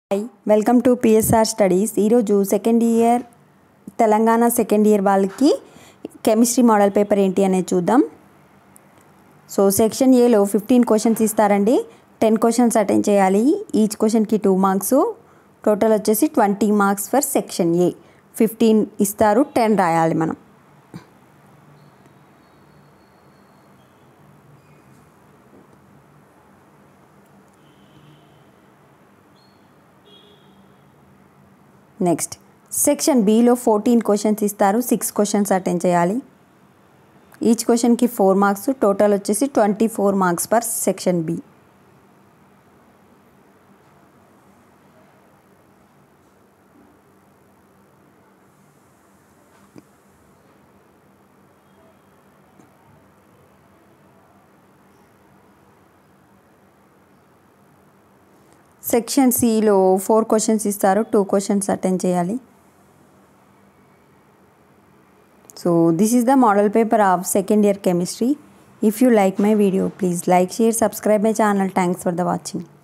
hi welcome to PSR studies ఈరోజు second year Telangana second year వాళ్ళకి chemistry model paper ఏంటి అనేది చూద్దాం సో సెక్షన్ ఏలో ఫిఫ్టీన్ క్వశ్చన్స్ ఇస్తారండి టెన్ క్వశ్చన్స్ అటెండ్ చేయాలి ఈచ్ క్వశ్చన్కి టూ మార్క్స్ టోటల్ వచ్చేసి twenty marks for section A fifteen ఇస్తారు టెన్ రాయాలి మనం నెక్స్ట్ సెక్షన్ బిలో ఫోర్టీన్ క్వశ్చన్స్ ఇస్తారు సిక్స్ క్వశ్చన్స్ అటెండ్ చేయాలి ఈచ్ క్వశ్చన్కి ఫోర్ మార్క్స్ టోటల్ వచ్చేసి twenty four marks per section B section సిలో ఫోర్ క్వశ్చన్స్ ఇస్తారు టూ క్వశ్చన్స్ అటెండ్ చేయాలి so this is the model paper of second year chemistry if you like my video please like share subscribe my channel thanks for the watching